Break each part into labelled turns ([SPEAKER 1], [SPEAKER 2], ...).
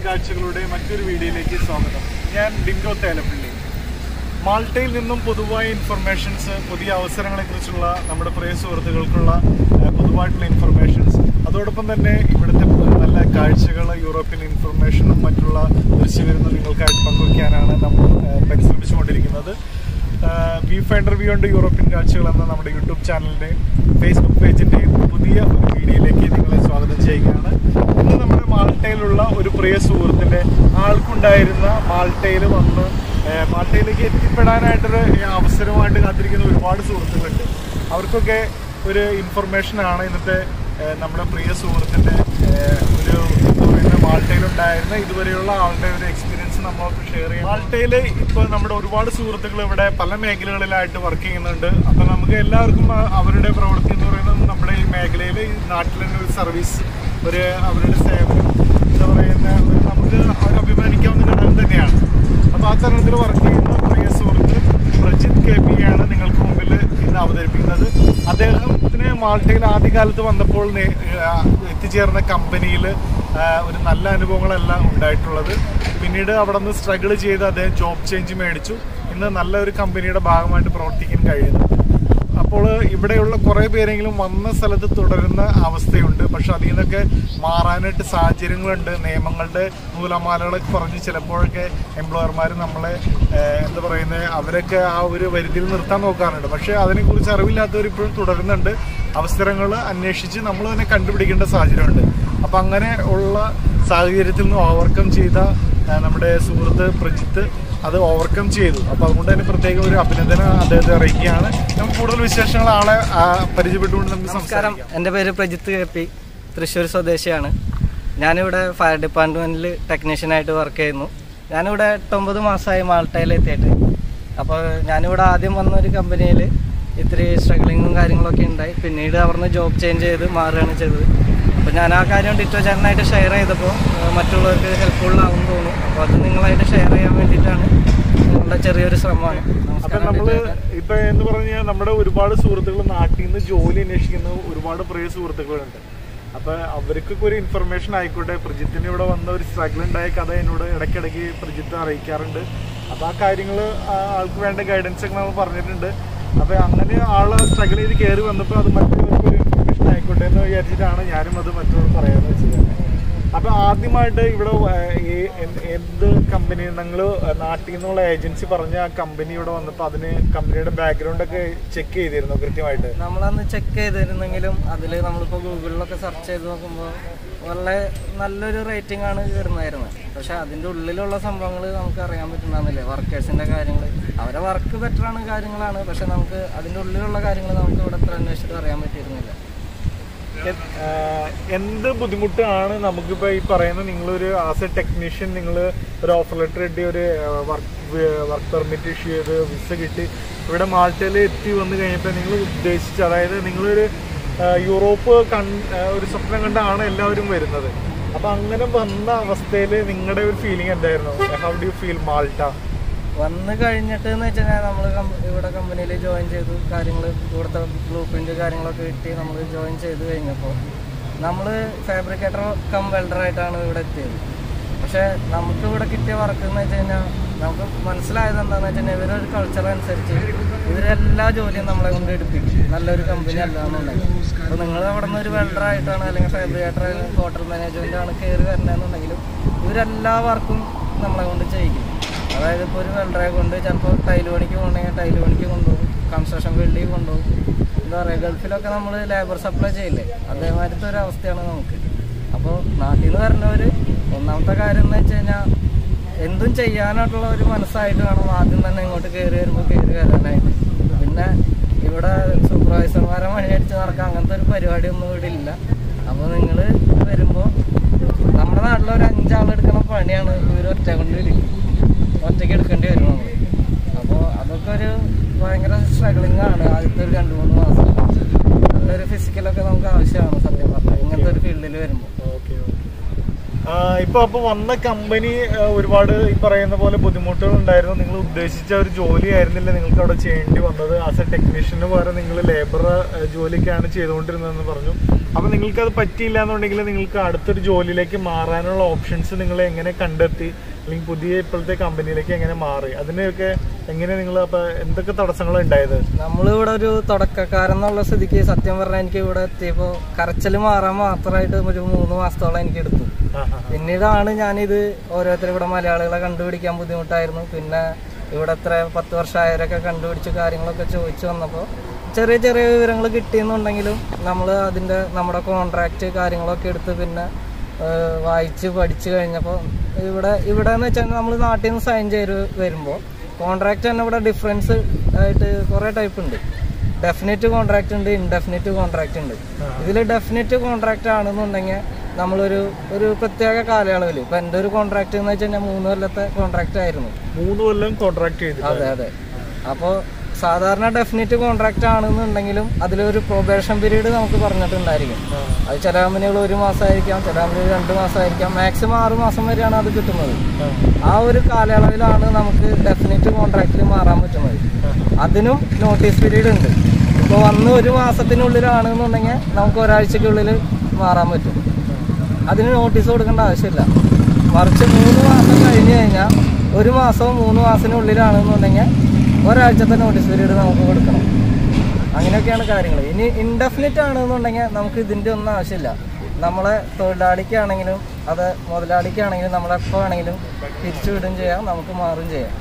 [SPEAKER 1] കാഴ്ചകളുടെ മറ്റൊരു വീഡിയോയിലേക്ക് സ്വാഗതം ഞാൻ ഡിങ്കോ തേലപ്പള്ളി മാൾട്ടയിൽ നിന്നും പൊതുവായ ഇൻഫർമേഷൻസ് പുതിയ അവസരങ്ങളെക്കുറിച്ചുള്ള നമ്മുടെ പ്രിയ സുഹൃത്തുക്കൾക്കുള്ള ആ, പൊതുവായിട്ടുള്ള ഇൻഫർമേഷൻസ് അതോടൊപ്പം തന്നെ ഇവിടുത്തെ നല്ല കാഴ്ചകൾ യൂറോപ്യൻ ഇൻഫർമേഷനും മറ്റുള്ള ദൃശ്യവിരുന്നും നിങ്ങൾക്കായിട്ട് പങ്കുവയ്ക്കാനാണ് നമ്മൾ ആ, പരിശ്രമിച്ചുകൊണ്ടിരിക്കുന്നത് വി ഫൈൻഡർ ബിയോണ്ട് യൂറോപ്യൻ കാഴ്ചകൾ എന്ന നമ്മുടെ യൂട്യൂബ് ചാനലിൻ്റെയും ഫേസ്ബുക്ക് പേജിൻ്റെയും പുതിയ ഒരു വീഡിയോയിലേക്ക് നിങ്ങളെ സ്വാഗതം ചെയ്യുകയാണ് ഇന്ന് നമ്മുടെ മാൾട്ടയിലുള്ള ഒരു പ്രിയ സുഹൃത്തിൻ്റെ ആൾക്കുണ്ടായിരുന്ന മാൾട്ടയിൽ വന്ന് ഏഹ്, മാൾട്ടയിലേക്ക് എത്തിപ്പെടാനായിട്ടൊരു അവസരമായിട്ട് കാത്തിരിക്കുന്ന ഒരുപാട് സുഹൃത്തുക്കളുണ്ട് അവർക്കൊക്കെ ഒരു ഇൻഫർമേഷനാണ് ഇന്നത്തെ ഏഹ്, നമ്മുടെ പ്രിയ സുഹൃത്തിൻ്റെ ഏഹ്, ഒരു എന്താ പറയുക മാൾട്ടയിലുണ്ടായിരുന്ന ഇതുവരെയുള്ള ആളുടെ ഒരു എക്സ്പീരിയൻസ് നമ്മളൊക്കെ ഷെയർ ചെയ്യാം മാൾട്ടയിൽ ഇപ്പോൾ നമ്മുടെ ഒരുപാട് സുഹൃത്തുക്കൾ ഇവിടെ പല മേഖലകളിലായിട്ട് വർക്ക് ചെയ്യുന്നുണ്ട് അപ്പം നമുക്ക് എല്ലാവർക്കും ആ, അവരുടെ പ്രവൃത്തി എന്ന് പറയുന്നത് നമ്മുടെ ഈ മേഖലയിൽ ഈ നാട്ടിൽ തന്നെ ഒരു സർവീസ് ഒരു അവരുടെ സേവനം എന്താ പറയുന്ന ഒരു നമുക്ക് അഭിമാനിക്കാവുന്ന ഘടകം തന്നെയാണ് അപ്പോൾ ആ തരണത്തിൽ വർക്ക് ചെയ്യുന്ന പ്രിയ സുഹൃത്ത് പ്രജിത് കെ പി ആണ് നിങ്ങൾക്ക് മുമ്പിൽ ഇന്ന് അവതരിപ്പിക്കുന്നത് അദ്ദേഹത്തിന് മാൾട്ടയിൽ ആദ്യകാലത്ത് വന്നപ്പോൾ നേ- ആ, എത്തിച്ചേർന്ന കമ്പനിയിൽ ഒരു നല്ല അനുഭവങ്ങളല്ല ഉണ്ടായിട്ടുള്ളത് പിന്നീട് അവിടെ നിന്ന് സ്ട്രഗിൾ ചെയ്ത് അദ്ദേഹം ജോബ് ചേഞ്ച് മേടിച്ചു ഇന്ന് നല്ല ഒരു കമ്പനിയുടെ ഭാഗമായിട്ട് പ്രവർത്തിക്കാൻ കഴിയുന്നു അപ്പോൾ ഇവിടെയുള്ള കുറേ പേരെങ്കിലും വന്ന സ്ഥലത്ത് തുടരുന്ന അവസ്ഥയുണ്ട് പക്ഷെ അതിൽ നിന്നൊക്കെ മാറാനായിട്ട് സാഹചര്യങ്ങളുണ്ട് നിയമങ്ങളുടെ നൂലമാലകളൊക്കെ പറഞ്ഞ് ചിലപ്പോഴൊക്കെ എംപ്ലോയർമാർ നമ്മളെ ഏഹ്, എന്താ പറയുന്നത് അവരൊക്കെ ആ ഒരു പരിധിയിൽ നിർത്താൻ നോക്കാറുണ്ട് പക്ഷേ അതിനെക്കുറിച്ച് അറിവില്ലാത്തവർ ഇപ്പോഴും തുടരുന്നുണ്ട് അവസരങ്ങൾ അന്വേഷിച്ച് നമ്മൾ തന്നെ കണ്ടുപിടിക്കേണ്ട സാഹചര്യമുണ്ട് അപ്പം അങ്ങനെ ഉള്ള സാഹചര്യത്തിൽ നിന്ന് ഓവർകം ചെയ്ത ആ, നമ്മുടെ സുഹൃത്ത് പ്രജിത്ത് അത് ഓവർകം ചെയ്തു അപ്പോൾ അതുകൊണ്ട് തന്നെ പ്രത്യേക ഒരു അഭിനന്ദനം അദ്ദേഹത്തെ അറിയിക്കുകയാണ് നമുക്ക് കൂടുതൽ വിശേഷങ്ങൾ ആളെ ആ, പരിചയപ്പെട്ടുകൊണ്ട് നമുക്ക്
[SPEAKER 2] നമസ്കാരം
[SPEAKER 1] സംസാരിക്കാം
[SPEAKER 2] എൻ്റെ പേര് പ്രജിത്ത് കെ പി തൃശ്ശൂർ സ്വദേശിയാണ് ഞാനിവിടെ ഫയർ ഡിപ്പാർട്ട്മെൻറ്റിൽ ടെക്നീഷ്യനായിട്ട് വർക്ക് ചെയ്യുന്നു ഞാനിവിടെ എട്ടൊമ്പത് മാസമായി മാൾട്ടയിൽ എത്തിയിട്ട് അപ്പോൾ ഞാനിവിടെ ആദ്യം വന്ന ഒരു കമ്പനിയിൽ ഇത്തിരി സ്ട്രഗ്ലിങ്ങും കാര്യങ്ങളൊക്കെ ഉണ്ടായി പിന്നീട് അവിടുന്ന് ജോബ് ചേഞ്ച് ചെയ്ത് മാറുകയാണ് ചെയ്തത് അപ്പോൾ ഞാൻ ആ കാര്യം ഡിറ്റോ ചേട്ടനായിട്ട് ഷെയർ ചെയ്തപ്പോൾ ഏഹ്, മറ്റുള്ളവർക്ക് ഹെൽപ്ഫുള്ളാവും തോന്നുന്നു അപ്പോൾ അത് നിങ്ങളായിട്ട് ഷെയർ ചെയ്യാൻ വേണ്ടിയിട്ടാണ് നിങ്ങളുടെ ചെറിയൊരു ശ്രമമാണ്
[SPEAKER 1] അപ്പൊ
[SPEAKER 2] നമസ്കാരം
[SPEAKER 1] നമ്മള്
[SPEAKER 2] ഡിറ്റോ ചേട്ടാ.
[SPEAKER 1] ഇപ്പൊ എന്ന് പറഞ്ഞാൽ നമ്മുടെ ഒരുപാട് സുഹൃത്തുക്കൾ നാട്ടിൽ നിന്ന് ജോലി അന്വേഷിക്കുന്ന ഒരുപാട് പ്രിയ സുഹൃത്തുക്കളുണ്ട് അപ്പൊ അവർക്കൊക്കെ ഒരു ഇൻഫർമേഷൻ ആയിക്കോട്ടെ പ്രജിത്തിന് ഇവിടെ വന്ന ഒരു സ്ട്രഗിൾ ഉണ്ടായ കഥ എന്നോട് ഇടയ്ക്കിടയ്ക്ക് പ്രജിത്ത് അറിയിക്കാറുണ്ട് അപ്പൊ ആ കാര്യങ്ങൾ ആൾക്ക് വേണ്ട ഗൈഡൻസ് ഒക്കെ നമ്മൾ പറഞ്ഞിട്ടുണ്ട് അപ്പൊ അങ്ങനെ ആള് സ്ട്രഗിൾ ചെയ്ത് കയറി വന്നപ്പോൾ അത് മറ്റുള്ളവർക്ക് ഒരു ഇൻഫർമേഷൻ ആയിക്കോട്ടെ എന്ന് വിചാരിച്ചിട്ടാണ് ഞാനും അത് മറ്റുള്ളവർ പറയാന്ന് വെച്ചത് അപ്പൊ ആദ്യമായിട്ട് ഇവിടെ ഏഹ്, ഈ എന്ത് എന്ത് കമ്പനി നിങ്ങൾ നാട്ടിൽ നിന്നുള്ള ഏജൻസി പറഞ്ഞ ആ കമ്പനി ഇവിടെ വന്നപ്പോൾ അതിന് കമ്പനിയുടെ ബാക്ക്ഗ്രൗണ്ട് ഒക്കെ ചെക്ക് ചെയ്തിരുന്നു കൃത്യമായിട്ട്
[SPEAKER 2] നമ്മളന്ന് ചെക്ക് ചെയ്തിരുന്നെങ്കിലും അതിൽ നമ്മളിപ്പോൾ ഗൂഗിളിലൊക്കെ സെർച്ച് ചെയ്ത് നോക്കുമ്പോൾ വളരെ നല്ലൊരു റേറ്റിംഗ് ആണ് വരുന്നതായിരുന്നത് പക്ഷെ അതിൻ്റെ ഉള്ളിലുള്ള സംഭവങ്ങൾ നമുക്ക് അറിയാൻ പറ്റുന്നില്ല വർക്കേഴ്സിൻ്റെ കാര്യങ്ങൾ അവരെ വർക്ക് ബെറ്ററാണ് കാര്യങ്ങളാണ് പക്ഷെ നമുക്ക് അതിൻ്റെ ഉള്ളിലുള്ള കാര്യങ്ങൾ നമുക്ക് ഇവിടെ എത്ര അന്വേഷിച്ചിട്ട് അറിയാൻ പറ്റിയിരുന്നില്ല
[SPEAKER 1] എ- ആഹ് എന്ത് ബുദ്ധിമുട്ടാണ് നമുക്കിപ്പോൾ ഈ പറയുന്ന നിങ്ങളൊരു ആസ് എ ടെക്നീഷ്യൻ നിങ്ങൾ ഒരു ഓഫർ ലെറ്റർ കിട്ടി ഒരു വർക്ക് വർക്ക് പെർമിറ്റ് ഇഷ്യൂ ചെയ്ത് വിസ കിട്ടി ഇവിടെ മാൾട്ടയിൽ എത്തി വന്നു കഴിഞ്ഞപ്പോൾ നിങ്ങൾ ഉദ്ദേശിച്ച അതായത് നിങ്ങളൊരു ആഹ് യൂറോപ്പ് കൺ ആഹ് ഒരു സ്വപ്നം കണ്ടാണ് എല്ലാവരും വരുന്നത് അപ്പം അങ്ങനെ വന്ന അവസ്ഥയിൽ നിങ്ങളുടെ ഒരു ഫീലിംഗ് എന്തായിരുന്നു how do you feel Malta
[SPEAKER 2] വന്ന് കഴിഞ്ഞിട്ട് എന്ന് വെച്ച് കഴിഞ്ഞാൽ നമ്മൾ ഇവിടെ കമ്പനിയിൽ ജോയിൻ ചെയ്തു കാര്യങ്ങൾ ഇവിടുത്തെ ബ്ലൂ പ്രിന്റ് കാര്യങ്ങളൊക്കെ കിട്ടി നമ്മൾ ജോയിൻ ചെയ്ത് കഴിഞ്ഞപ്പോൾ നമ്മൾ ഫാബ്രിക്കേറ്റർ കം വെൽഡറായിട്ടാണ് ഇവിടെ എത്തിയത് പക്ഷേ നമുക്ക് ഇവിടെ കിട്ടിയ വർക്ക് എന്ന് വെച്ച് കഴിഞ്ഞാൽ നമുക്ക് മനസ്സിലായത് എന്താണെന്ന് വെച്ച് കഴിഞ്ഞാൽ ഇവരൊരു കൾച്ചർ അനുസരിച്ച് ഇവരെല്ലാ ജോലിയും നമ്മളെ കൊണ്ട് എടുപ്പിക്കും നല്ലൊരു കമ്പനി അല്ല എന്നുണ്ടെങ്കിൽ അപ്പോൾ നിങ്ങൾ അവിടെ നിന്ന് ഒരു വെൽഡറായിട്ടാണ് അല്ലെങ്കിൽ ഫാബ്രിക്കേറ്റർ അല്ലെങ്കിൽ ഹോട്ടൽ മാനേജ്മെൻ്റ് ആണ് കയറി വരണമെന്നുണ്ടെങ്കിലും ഇവരെല്ലാ വർക്കും നമ്മളെ കൊണ്ട് ചെയ്യിക്കും അതായത് ഇപ്പോൾ ഒരു വെൽഡറെ കൊണ്ട് ചിലപ്പോൾ ടൈല് പണിക്ക് പോകണമെങ്കിൽ ടൈല് പണിക്ക് കൊണ്ടുപോകും കൺസ്ട്രക്ഷൻ ഫീൽഡിൽ കൊണ്ടുപോകും എന്താ പറയുക ഗൾഫിലൊക്കെ നമ്മൾ ലേബർ സപ്ലൈ ചെയ്യില്ലേ അതേമാതിരത്തെ ഒരു അവസ്ഥയാണ് നമുക്ക് അപ്പോൾ നാട്ടിൽ നിന്ന് വരുന്നവർ ഒന്നാമത്തെ കാര്യം എന്ന് വെച്ച് കഴിഞ്ഞാൽ എന്തും ചെയ്യാനായിട്ടുള്ള ഒരു മനസ്സായിട്ട് വേണം ആദ്യം തന്നെ ഇങ്ങോട്ട് കയറി വരുമ്പോൾ കയറി വരാനായിട്ട് പിന്നെ ഇവിടെ സൂപ്പർവൈസർമാരെ മണിയടിച്ച് നടക്കാൻ അങ്ങനത്തെ ഒരു പരിപാടിയൊന്നും ഇവിടെ ഇല്ല അപ്പോൾ നിങ്ങൾ വരുമ്പോൾ നമ്മുടെ നാട്ടിൽ ഒരു അഞ്ചാളെടുക്കുന്ന പണിയാണ് ഇവർ ഒറ്റ കൊണ്ട് ഇരിക്കും ഒറ്റയ്ക്ക് എടുക്കേണ്ടി വരും നമ്മൾ അപ്പോൾ അതൊക്കെ ഒരു ഭയങ്കര സ്ട്രഗ്ലിംഗ് ആണ് ആദ്യത്തെ ഒരു രണ്ട് മൂന്ന് മാസം നല്ലൊരു ഫിസിക്കലൊക്കെ നമുക്ക് ആവശ്യമാണ് സത്യം പറഞ്ഞാൽ ഇങ്ങനത്തെ ഒരു ഫീൽഡിൽ വരുമ്പോൾ
[SPEAKER 1] ഓക്കെ ഇപ്പൊ അപ്പൊ വന്ന കമ്പനി ഒരുപാട് ഈ പറയുന്ന പോലെ ബുദ്ധിമുട്ടുകൾ ഉണ്ടായിരുന്നു നിങ്ങൾ ഉദ്ദേശിച്ച ഒരു ജോലി ആയിരുന്നില്ല നിങ്ങൾക്ക് അവിടെ ചെയ്യേണ്ടി വന്നത് ആസ് എ ടെക്നീഷ്യന് പകരം നിങ്ങൾ ലേബർ ജോലിക്കാണ് ചെയ്തുകൊണ്ടിരുന്നതെന്ന് പറഞ്ഞു അപ്പൊ നിങ്ങൾക്ക് അത് പറ്റിയില്ല എന്നുണ്ടെങ്കിൽ നിങ്ങൾക്ക് അടുത്തൊരു ജോലിയിലേക്ക് മാറാനുള്ള ഓപ്ഷൻസ് നിങ്ങൾ എങ്ങനെ കണ്ടെത്തി അല്ലെങ്കിൽ പുതിയ ഇപ്പോഴത്തെ കമ്പനിയിലേക്ക് എങ്ങനെ മാറി അതിനൊക്കെ എങ്ങനെ നിങ്ങൾ അപ്പൊ എന്തൊക്കെ തടസ്സങ്ങൾ ഉണ്ടായത്
[SPEAKER 2] നമ്മളിവിടെ ഒരു തുടക്കക്കാരെന്നുള്ള സ്ഥിതിക്ക് സത്യം പറഞ്ഞാൽ എനിക്ക് ഇവിടെ എത്തിയപ്പോൾ കരച്ചിൽ മാറാൻ മാത്രമായിട്ട് ഒരു മൂന്ന് മാസത്തോളം എനിക്ക് എടുത്തു പിന്നീടാണ് ഞാനിത് ഓരോരുത്തരും ഇവിടെ മലയാളികളെ കണ്ടുപിടിക്കാൻ ബുദ്ധിമുട്ടായിരുന്നു പിന്നെ ഇവിടെ എത്ര പത്ത് വർഷമായവരൊക്കെ കണ്ടുപിടിച്ച് കാര്യങ്ങളൊക്കെ ചോദിച്ചു വന്നപ്പോൾ ചെറിയ ചെറിയ വിവരങ്ങൾ കിട്ടിയെന്നുണ്ടെങ്കിലും നമ്മൾ അതിൻ്റെ നമ്മുടെ കോൺട്രാക്റ്റ് കാര്യങ്ങളൊക്കെ എടുത്ത് പിന്നെ ഏഹ്, വായിച്ച് പഠിച്ചു കഴിഞ്ഞപ്പോൾ ഇവിടെ ഇവിടെ എന്ന് വെച്ചാൽ നമ്മൾ നാട്ടിൽ നിന്ന് സൈൻ ചെയ്ത് വരുമ്പോൾ കോൺട്രാക്റ്റ് തന്നെ ഇവിടെ ഡിഫറൻസ് ആയിട്ട് കുറേ ടൈപ്പ് ഉണ്ട് ഡെഫിനറ്റ് കോൺട്രാക്റ്റ് ഉണ്ട് ഇൻഡെഫിനറ്റ് കോൺട്രാക്റ്റ് ഉണ്ട് ഇതിൽ ഡെഫിനറ്റ് കോൺട്രാക്റ്റ് ആണെന്നുണ്ടെങ്കിൽ നമ്മളൊരു ഒരു പ്രത്യേക കാലയളവിൽ ഇപ്പം എൻ്റെ ഒരു കോൺട്രാക്റ്റ് എന്ന് വെച്ച് കഴിഞ്ഞാൽ മൂന്ന് കൊല്ലത്തെ കോൺട്രാക്റ്റ് ആയിരുന്നു
[SPEAKER 1] മൂന്ന് കൊല്ലം കോൺട്രാക്ട് ചെയ്തു
[SPEAKER 2] അതെ അതെ അപ്പോൾ സാധാരണ ഡെഫിനറ്റ് കോൺട്രാക്റ്റ് ആണെന്നുണ്ടെങ്കിലും അതിലൊരു പ്രൊബേഷൻ പീരീഡ് നമുക്ക് പറഞ്ഞിട്ടുണ്ടായിരിക്കും അത് ചില കമ്പനികൾ ഒരു മാസമായിരിക്കാം ചില കമ്പനികൾ രണ്ട് മാസമായിരിക്കാം മാക്സിമം ആറ് മാസം വരെയാണ് അത് കിട്ടുന്നത് ആ ഒരു കാലയളവിലാണ് നമുക്ക് ഡെഫിനറ്റ് കോൺട്രാക്റ്റിൽ മാറാൻ പറ്റുന്നത് അതിനും നോട്ടീസ് പീരീഡ് ഉണ്ട് ഇപ്പോൾ വന്ന് ഒരു മാസത്തിനുള്ളിലാണെന്നുണ്ടെങ്കിൽ നമുക്ക് ഒരാഴ്ചക്കുള്ളിൽ മാറാൻ പറ്റും അതിന് നോട്ടീസ് കൊടുക്കേണ്ട ആവശ്യമില്ല മറിച്ച് മൂന്ന് മാസം കഴിഞ്ഞ് കഴിഞ്ഞാൽ ഒരു മാസവും മൂന്ന് മാസത്തിനുള്ളിലാണെന്നുണ്ടെങ്കിൽ ഒരാഴ്ചത്തെ നോട്ടീസ് പീരീഡ് നമുക്ക് കൊടുക്കണം അങ്ങനെയൊക്കെയാണ് കാര്യങ്ങൾ ഇനി ഇൻഡെഫിനിറ്റ് ആണെന്നുണ്ടെങ്കിൽ നമുക്ക് ഇതിൻ്റെ ഒന്നും ആവശ്യമില്ല നമ്മളെ തൊഴിലാളിക്കാണെങ്കിലും അത് മുതലാളിക്കാണെങ്കിലും നമ്മളെപ്പോൾ വേണമെങ്കിലും പിരിച്ചു വിടുകയും ചെയ്യാം നമുക്ക് മാറുകയും ചെയ്യാം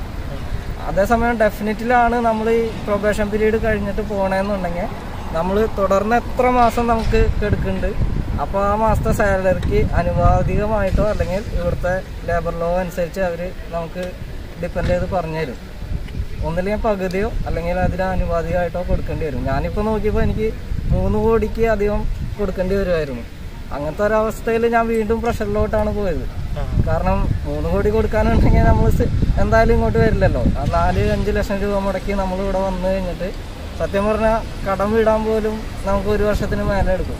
[SPEAKER 2] അതേസമയം ഡെഫിനറ്റിലാണ് നമ്മൾ ഈ പ്രൊബേഷൻ പീരീഡ് കഴിഞ്ഞിട്ട് പോകണമെന്നുണ്ടെങ്കിൽ നമ്മൾ തുടർന്ന് എത്ര മാസം നമുക്ക് എടുക്കുന്നുണ്ട് അപ്പോൾ ആ മാസത്തെ സാലറിക്ക് അനുപാതികമായിട്ടോ അല്ലെങ്കിൽ ഇവിടുത്തെ ലേബർ ലോ അനുസരിച്ച് അവർ നമുക്ക് ഡിപ്പെൻഡ് ചെയ്ത് പറഞ്ഞു തരും ഒന്നില്ലെങ്കിൽ പകുതിയോ അല്ലെങ്കിൽ അതിന് അനുപാതികമായിട്ടോ കൊടുക്കേണ്ടി വരും ഞാനിപ്പോൾ നോക്കിയപ്പോൾ എനിക്ക് മൂന്ന് കോടിക്ക് അധികം കൊടുക്കേണ്ടി വരുമായിരുന്നു അങ്ങനത്തെ ഒരവസ്ഥയിൽ ഞാൻ വീണ്ടും പ്രഷറിലോട്ടാണ് പോയത് കാരണം മൂന്ന് കോടി കൊടുക്കാനുണ്ടെങ്കിൽ നമ്മൾ എന്തായാലും ഇങ്ങോട്ട് വരില്ലല്ലോ ആ നാല് അഞ്ച് ലക്ഷം രൂപ മുടക്കി നമ്മൾ ഇവിടെ വന്നു കഴിഞ്ഞിട്ട് സത്യം പറഞ്ഞാൽ കടം വീടാൻ പോലും നമുക്ക് ഒരു വർഷത്തിന് മേലെ എടുക്കും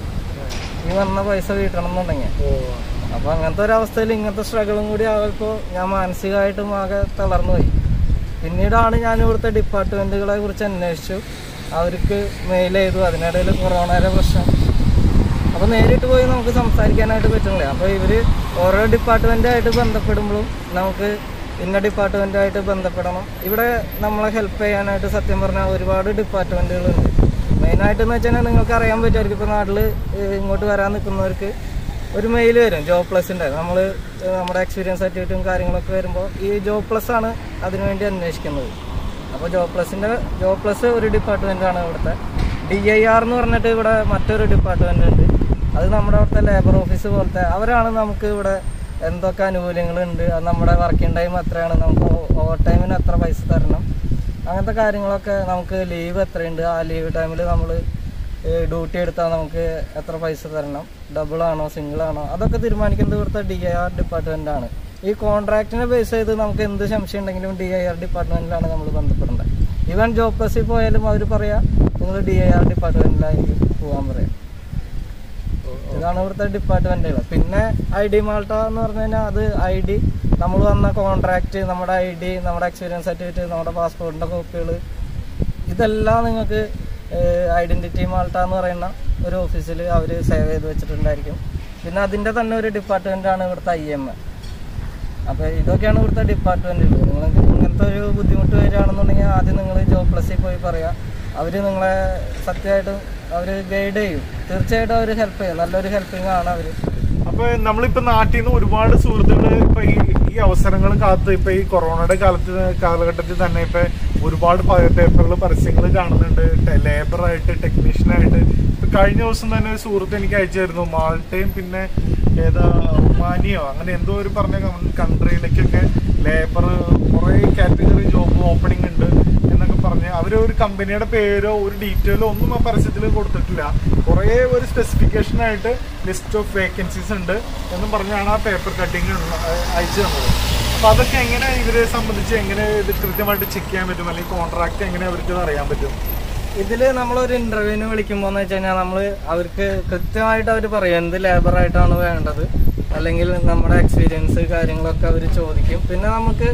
[SPEAKER 2] ഈ വന്ന പൈസ വീട്ടണം എന്നുണ്ടെങ്കിൽ അപ്പോൾ അങ്ങനത്തെ ഒരു അവസ്ഥയിൽ ഇങ്ങനത്തെ സ്ട്രഗിളും കൂടി ആയപ്പോൾ ഞാൻ മാനസികമായിട്ടും ആകെ തളർന്നു പോയി പിന്നീടാണ് ഞാൻ ഇവിടുത്തെ ഡിപ്പാർട്ട്മെൻറ്റുകളെ കുറിച്ച് അന്വേഷിച്ചു അവർക്ക് മെയിൽ ചെയ്തു അതിനിടയിൽ കൊറോണയുടെ പ്രശ്നം അപ്പോൾ നേരിട്ട് പോയി നമുക്ക് സംസാരിക്കാനായിട്ട് പറ്റുന്നില്ല അപ്പോൾ ഇവർ ഓരോ ഡിപ്പാർട്ട്മെൻറ്റായിട്ട് ബന്ധപ്പെടുമ്പോഴും നമുക്ക് ഇന്ന ഡിപ്പാർട്ട്മെൻറ്റായിട്ട് ബന്ധപ്പെടണം ഇവിടെ നമ്മളെ ഹെൽപ്പ് ചെയ്യാനായിട്ട് സത്യം പറഞ്ഞാൽ ഒരുപാട് ഡിപ്പാർട്ട്മെൻറ്റുകളുണ്ട് മെയിനായിട്ട് എന്ന് വെച്ചാൽ നിങ്ങൾക്ക് അറിയാൻ പറ്റുമായിരിക്കും ഇപ്പോൾ നാട്ടിൽ ഇങ്ങോട്ട് വരാൻ നിൽക്കുന്നവർക്ക് ഒരു മെയിൽ വരും ജോബ് പ്ലസിൻ്റെ നമ്മൾ നമ്മുടെ എക്സ്പീരിയൻസ് സർട്ടിഫിക്കറ്റും കാര്യങ്ങളൊക്കെ വരുമ്പോൾ ഈ ജോബ് പ്ലസ് ആണ് അതിനുവേണ്ടി അന്വേഷിക്കുന്നത് അപ്പോൾ ജോബ് പ്ലസിൻ്റെ ജോബ് പ്ലസ് ഒരു ഡിപ്പാർട്ട്മെൻറ്റാണ് ഇവിടുത്തെ ഡി ഐ ആർ എന്ന് പറഞ്ഞിട്ട് ഇവിടെ മറ്റൊരു ഡിപ്പാർട്ട്മെൻ്റ് ഉണ്ട് അത് നമ്മുടെ അവിടുത്തെ ലേബർ ഓഫീസ് പോലത്തെ അവരാണ് നമുക്ക് ഇവിടെ എന്തൊക്കെ ആനുകൂല്യങ്ങളുണ്ട് അത് നമ്മുടെ വർക്കിംഗ് ടൈം എത്രയാണ് നമുക്ക് ഓവർ ടൈമിന് എത്ര പൈസ തരണം അങ്ങനത്തെ കാര്യങ്ങളൊക്കെ നമുക്ക് ലീവ് എത്രയുണ്ട് ആ ലീവ് ടൈമിൽ നമ്മൾ ഡ്യൂട്ടി എടുത്താൽ നമുക്ക് എത്ര പൈസ തരണം ഡബിൾ ആണോ സിംഗിൾ ആണോ അതൊക്കെ തീരുമാനിക്കുന്നത് ഇവിടുത്തെ ഡി ഐ ആർ ഡിപ്പാർട്ട്മെൻ്റ് ആണ് ഈ കോൺട്രാക്റ്റിനെ ബേസ് ചെയ്ത് നമുക്ക് എന്ത് സംശയം ഉണ്ടെങ്കിലും ഡി ഐ ആർ ഡിപ്പാർട്ട്മെൻറ്റിലാണ് നമ്മൾ ബന്ധപ്പെടേണ്ടത് ഈവൻ ജോബ് പ്ലസിൽ പോയാലും അവർ പറയാം നിങ്ങൾ ഡി ഐ ആർ ഡിപ്പാർട്ട്മെൻറ്റിലായിരിക്കും പോകാൻ പറയാം ഇതാണ് ഇവിടുത്തെ ഡിപ്പാർട്ട്മെന്റുകൾ പിന്നെ ഐ ഡി മാൾട്ട എന്ന് പറഞ്ഞു കഴിഞ്ഞാൽ അത് ഐ ഡി നമ്മൾ വന്ന കോൺട്രാക്റ്റ് നമ്മുടെ ഐ ഡി നമ്മുടെ എക്സ്പീരിയൻസ് സർട്ടിഫിക്കറ്റ് നമ്മുടെ പാസ്പോർട്ടിൻ്റെ കോപ്പികൾ ഇതെല്ലാം നിങ്ങൾക്ക് ഐഡൻറ്റിറ്റി മാൾട്ട എന്ന് പറയുന്ന ഒരു ഓഫീസിൽ അവർ സേവ് ചെയ്ത് വെച്ചിട്ടുണ്ടായിരിക്കും പിന്നെ അതിൻ്റെ തന്നെ ഒരു ഡിപ്പാർട്ട്മെൻറ്റാണ് ഇവിടുത്തെ ഐ എം എ അപ്പോൾ ഇതൊക്കെയാണ് ഇവിടുത്തെ ഡിപ്പാർട്ട്മെൻറ്റുകൾ നിങ്ങൾക്ക് ഇങ്ങനത്തെ ഒരു ബുദ്ധിമുട്ട് വരികയാണെന്നുണ്ടെങ്കിൽ ആദ്യം നിങ്ങൾ ജോബ് പ്ലസിൽ പോയി പറയാം അവർ നിങ്ങളെ സത്യമായിട്ടും അവർ ഗൈഡ് ചെയ്യും തീർച്ചയായിട്ടും അവർ ഹെൽപ്പ് ചെയ്യും നല്ലൊരു ഹെൽപ്പിംഗ് ആണ് അവർ
[SPEAKER 1] അപ്പൊ നമ്മളിപ്പോ നാട്ടിൽ നിന്ന് ഒരുപാട് സുഹൃത്തുക്കൾ ഇപ്പൊ ഈ ഈ അവസരങ്ങൾ കാത്ത് ഇപ്പൊ ഈ കൊറോണയുടെ കാലത്ത് കാലഘട്ടത്തിൽ തന്നെ ഇപ്പൊ ഒരുപാട് പേപ്പറുകൾ പരസ്യങ്ങൾ കാണുന്നുണ്ട് ലേബറായിട്ട് ടെക്നീഷ്യനായിട്ട് ഇപ്പൊ കഴിഞ്ഞ ദിവസം തന്നെ ഒരു സുഹൃത്ത് എനിക്ക് അയച്ചായിരുന്നു മാൾട്ടയും പിന്നെ ഏതാ ഒമാനിയോ അങ്ങനെ എന്തോ ഒരു പറഞ്ഞ കൺട്രിയിലേക്കൊക്കെ ലേബർ കുറെ കാറ്റഗറി ജോബ് ഓപ്പണിംഗ് ഉണ്ട് എന്നൊക്കെ പറഞ്ഞ് അവര് ഒരു കമ്പനിയുടെ പേരോ ഒരു ഡീറ്റെയിലോ ഒന്നും ആ പരസ്യത്തിൽ കൊടുത്തിട്ടില്ല കുറേ ഒരു സ്പെസിഫിക്കേഷൻ ആയിട്ട് ലിസ്റ്റ് ഓഫ് വേക്കൻസീസ് ഉണ്ട് എന്നും പറഞ്ഞാണ് ആ പേപ്പർ കട്ടിങ് അയച്ചു തന്നത് അപ്പൊ അതൊക്കെ എങ്ങനെ ഇവരെ സംബന്ധിച്ച് എങ്ങനെ ഇത് കൃത്യമായിട്ട് ചെക്ക് ചെയ്യാൻ പറ്റും അല്ലെങ്കിൽ കോൺട്രാക്ട് എങ്ങനെ അവർക്ക് അറിയാൻ പറ്റും
[SPEAKER 2] ഇതിൽ നമ്മളൊരു ഇന്റർവ്യൂവിന് വിളിക്കുമ്പോൾ എന്ന് വെച്ച് കഴിഞ്ഞാൽ നമ്മൾ അവർക്ക് കൃത്യമായിട്ട് അവർ പറയും എന്ത് ലേബറായിട്ടാണ് വേണ്ടത് അല്ലെങ്കിൽ നമ്മുടെ എക്സ്പീരിയൻസ് കാര്യങ്ങളൊക്കെ അവർ ചോദിക്കും പിന്നെ നമുക്ക്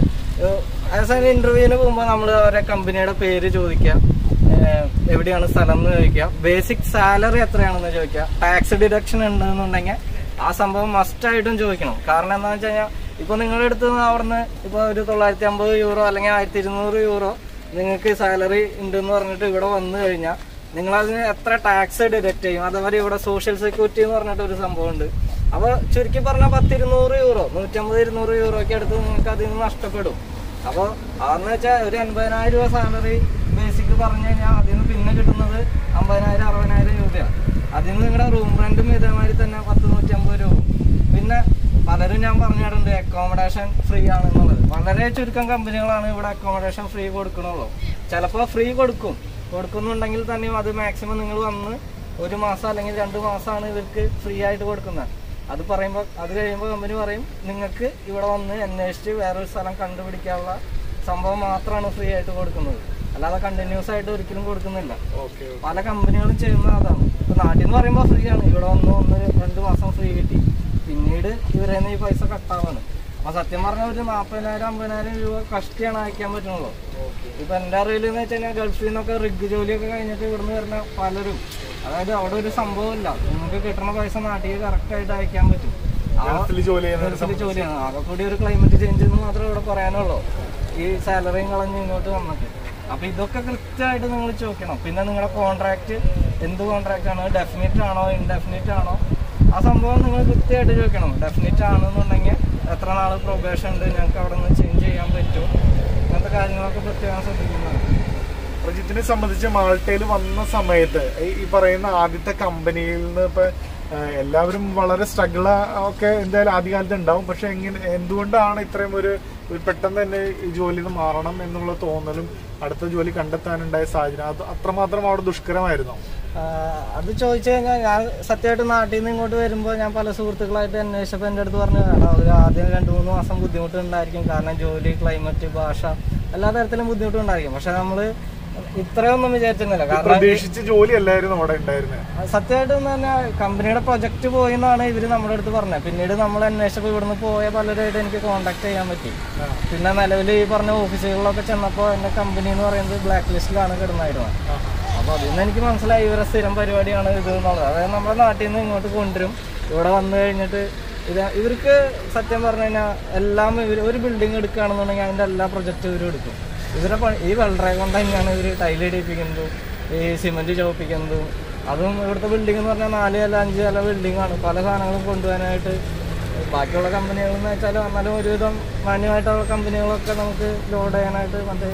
[SPEAKER 2] ആസ് ആൻ ഇന്റർവ്യൂവിന് പോകുമ്പോൾ നമ്മൾ അവരെ കമ്പനിയുടെ പേര് ചോദിക്കാം ഏഹ് എവിടെയാണ് സ്ഥലം എന്ന് ചോദിക്കാം ബേസിക് സാലറി എത്രയാണെന്ന് ചോദിക്കാം ടാക്സ് ഡിഡക്ഷൻ ഉണ്ടെന്നുണ്ടെങ്കിൽ ആ സംഭവം മസ്റ്റ് ആയിട്ടും ചോദിക്കണം കാരണം എന്താണെന്ന് വെച്ച് കഴിഞ്ഞാൽ ഇപ്പൊ നിങ്ങളുടെ അടുത്ത് നിന്ന് അവിടുന്ന് ഇപ്പൊ ഒരു തൊള്ളായിരത്തി അമ്പത് യൂറോ അല്ലെങ്കിൽ ആയിരത്തി ഇരുന്നൂറ് യൂറോ നിങ്ങൾക്ക് സാലറി ഉണ്ടെന്ന് പറഞ്ഞിട്ട് ഇവിടെ വന്നു കഴിഞ്ഞാൽ നിങ്ങൾ അതിന് എത്ര ടാക്സ് ഡിഡക്ട് ചെയ്യും അതേപോലെ ഇവിടെ സോഷ്യൽ സെക്യൂരിറ്റി എന്ന് പറഞ്ഞിട്ട് ഒരു സംഭവം ഉണ്ട് അപ്പൊ ചുരുക്കി പറഞ്ഞാൽ പത്തിരുന്നൂറ് യൂറോ നൂറ്റമ്പത് ഇരുന്നൂറ് യൂറോ ഒക്കെ അടുത്ത് നിങ്ങൾക്ക് അതിൽ നിന്ന് നഷ്ടപ്പെടും അപ്പോൾ അതെന്ന് വെച്ചാൽ ഒരു അൻപതിനായിരം രൂപ സാലറി ബേസിക് പറഞ്ഞു കഴിഞ്ഞാൽ അതിൽ നിന്ന് പിന്നെ കിട്ടുന്നത് അമ്പതിനായിരം അറുപതിനായിരം രൂപയാണ് അതിൽ നിന്ന് നിങ്ങളുടെ റൂം റെന്റും ഇതേമാതിരി തന്നെ പത്ത് നൂറ്റമ്പത് രൂപ പിന്നെ പലരും ഞാൻ പറഞ്ഞിട്ടുണ്ട് അക്കോമഡേഷൻ ഫ്രീ ആണെന്നുള്ളത് വളരെ ചുരുക്കം കമ്പനികളാണ് ഇവിടെ അക്കോമഡേഷൻ ഫ്രീ കൊടുക്കണുള്ളൂ ചിലപ്പോൾ ഫ്രീ കൊടുക്കും കൊടുക്കുന്നുണ്ടെങ്കിൽ തന്നെയും അത് മാക്സിമം നിങ്ങൾ വന്ന് ഒരു മാസം അല്ലെങ്കിൽ രണ്ട് മാസമാണ് ഇവർക്ക് ഫ്രീ ആയിട്ട് കൊടുക്കുന്നത് അത് പറയുമ്പോൾ അത് കഴിയുമ്പോൾ കമ്പനി പറയും നിങ്ങൾക്ക് ഇവിടെ വന്ന് അന്വേഷിച്ച് വേറൊരു സ്ഥലം കണ്ടുപിടിക്കാനുള്ള സംഭവം മാത്രമാണ് ഫ്രീ ആയിട്ട് കൊടുക്കുന്നത് അല്ലാതെ കണ്ടിന്യൂസ് ആയിട്ട് ഒരിക്കലും കൊടുക്കുന്നില്ല
[SPEAKER 1] ഓക്കെ
[SPEAKER 2] പല കമ്പനികളും ചെയ്യുന്നത് അതാണ് ഇപ്പൊ നാട്ടിൽ നിന്ന് പറയുമ്പോൾ ഫ്രീ ആണ് ഇവിടെ വന്ന് ഒന്ന് രണ്ട് മാസം ഫ്രീ കിട്ടി പിന്നീട് ഇവരെ ഈ പൈസ കട്ടാവാണ് അപ്പൊ സത്യം പറഞ്ഞ ഒരു നാൽപ്പതിനായിരം അമ്പതിനായിരം രൂപ കഷ്ടിയാണ് അയക്കാൻ പറ്റുള്ളൂ ഇപ്പൊ എന്റെ അറിവിൽ എന്ന് വെച്ച് കഴിഞ്ഞാൽ ഗൾഫിൽ നിന്നൊക്കെ റിഗ് ജോലിയൊക്കെ കഴിഞ്ഞിട്ട് ഇവിടുന്ന് വരുന്ന പലരും അതായത് അവിടെ ഒരു സംഭവമില്ല നിങ്ങൾക്ക് കിട്ടുന്ന പൈസ നാട്ടിൽ കറക്റ്റ് ആയിട്ട് അയക്കാൻ പറ്റും ആ
[SPEAKER 1] ഗൾഫിൽ ജോലി ചെയ്യുന്ന
[SPEAKER 2] ഗൾഫിൽ ജോലിയാണ് ആകെ കൂടി ഒരു ക്ലൈമറ്റ് ചേഞ്ച് എന്ന് മാത്രമേ ഇവിടെ പറയാനുള്ളൂ ഈ സാലറിയും കളഞ്ഞ് ഇങ്ങോട്ട് വന്നിട്ട് അപ്പൊ ഇതൊക്കെ കൃത്യമായിട്ട് നിങ്ങൾ ചോദിക്കണം പിന്നെ നിങ്ങളുടെ കോൺട്രാക്ട് എന്ത് കോൺട്രാക്ട് ആണ് ഡെഫിനിറ്റ് ആണോ ഇൻഡെഫിനിറ്റ് ആണോ ആ സംഭവം നിങ്ങൾ കൃത്യമായിട്ട് ചോദിക്കണം ഡെഫിനിറ്റ് ആണെന്നുണ്ടെങ്കിൽ എത്ര നാൾ പ്രൊബേഷൻ ഉണ്ട് ഞങ്ങൾക്ക് അവിടെ നിന്ന് ചേഞ്ച് ചെയ്യാൻ പറ്റും അങ്ങനത്തെ കാര്യങ്ങളൊക്കെ പ്രത്യേകം ശ്രദ്ധിക്കുന്നതാണ്
[SPEAKER 1] പ്രജിത്തിനെ സംബന്ധിച്ച് മാൾട്ടയിൽ വന്ന സമയത്ത് ഈ- ഈ പറയുന്ന ആദ്യത്തെ കമ്പനിയിൽ നിന്ന് ഇപ്പൊ ആ, എല്ലാവരും വളരെ സ്ട്രഗിൾ ഒക്കെ എന്തായാലും ആദ്യകാലത്ത് ഉണ്ടാവും പക്ഷെ എങ്ങനെ എന്തുകൊണ്ടാണ് ഇത്രയും ഒരു ഒരു പെട്ടെന്ന് തന്നെ ഈ ജോലിയിൽ നിന്ന് മാറണം എന്നുള്ള തോന്നലും അടുത്ത ജോലി കണ്ടെത്താനുണ്ടായ സാഹചര്യം അത് അത്രമാത്രം അവിടെ ദുഷ്കരമായിരുന്നു
[SPEAKER 2] ആഹ് അത് ചോദിച്ചു കഴിഞ്ഞാൽ ഞാൻ സത്യമായിട്ട് നാട്ടിൽ നിന്ന് ഇങ്ങോട്ട് വരുമ്പോൾ ഞാൻ പല സുഹൃത്തുക്കളായിട്ട് അന്വേഷിച്ചപ്പോൾ എൻ്റെ അടുത്ത് പറഞ്ഞു "എടാ, ഒരു ആദ്യം രണ്ട് മൂന്ന് മാസം ബുദ്ധിമുട്ടുണ്ടായിരിക്കും കാരണം ജോലി ക്ലൈമറ്റ് ഭാഷ എല്ലാ തരത്തിലും ബുദ്ധിമുട്ടുണ്ടായിരിക്കും പക്ഷെ നമ്മൾ ഇത്രയൊന്നും വിചാരിച്ചിരുന്നില്ല കാരണം
[SPEAKER 1] പ്രതീക്ഷിച്ച ജോലി അല്ലായിരുന്നു അവിടെ ഉണ്ടായിരുന്നത്
[SPEAKER 2] സത്യമായിട്ട് പറഞ്ഞാൽ കമ്പനിയുടെ പ്രൊജക്ട് പോയി എന്നാണ് ഇവർ നമ്മുടെ അടുത്ത് പറഞ്ഞത് പിന്നീട് നമ്മൾ അന്വേഷിച്ചപ്പോൾ ഇവിടുന്ന് പോയ പലരുമായിട്ട് എനിക്ക് കോൺടാക്ട് ചെയ്യാൻ പറ്റി പിന്നെ നിലവിൽ ഈ പറഞ്ഞ ഓഫീസുകളിലൊക്കെ ചെന്നപ്പോൾ എൻ്റെ കമ്പനി എന്ന് പറയുന്നത് ബ്ലാക്ക് ലിസ്റ്റിലാണ് കിടന്നായിരുന്നത് അപ്പോൾ അതിൽ നിന്ന് എനിക്ക് മനസ്സിലായി ഇവരെ സ്ഥിരം പരിപാടിയാണ് ഇത് എന്നുള്ളത് അതായത് നമ്മുടെ നാട്ടിൽ നിന്ന് ഇങ്ങോട്ട് കൊണ്ടുവരും ഇവിടെ വന്നു കഴിഞ്ഞിട്ട് ഇത് ഇവർക്ക് സത്യം പറഞ്ഞു കഴിഞ്ഞാൽ എല്ലാം ഇവർ ഒരു ബിൽഡിംഗ് എടുക്കുകയാണെന്നുണ്ടെങ്കിൽ അതിൻ്റെ എല്ലാ പ്രൊജക്റ്റും ഇവർ എടുക്കും ഇവരെ പണി ഈ വെള്ളറെ കൊണ്ട് തന്നെയാണ് ഇവർ ടൈൽ ഇടിപ്പിക്കുന്നതും ഈ സിമെന്റ് ചോപ്പിക്കുന്നതും അതും ഇവിടുത്തെ ബിൽഡിംഗ് എന്ന് പറഞ്ഞാൽ നാല് അല്ല അഞ്ച് അല്ല ബിൽഡിംഗ് ആണ് പല സാധനങ്ങളും കൊണ്ടുപോകാനായിട്ട് ബാക്കിയുള്ള കമ്പനികൾ എന്ന് വെച്ചാൽ എന്നാലും ഒരുവിധം മാന്യമായിട്ടുള്ള കമ്പനികളൊക്കെ നമുക്ക് ലോഡ് ചെയ്യാനായിട്ട് മറ്റേ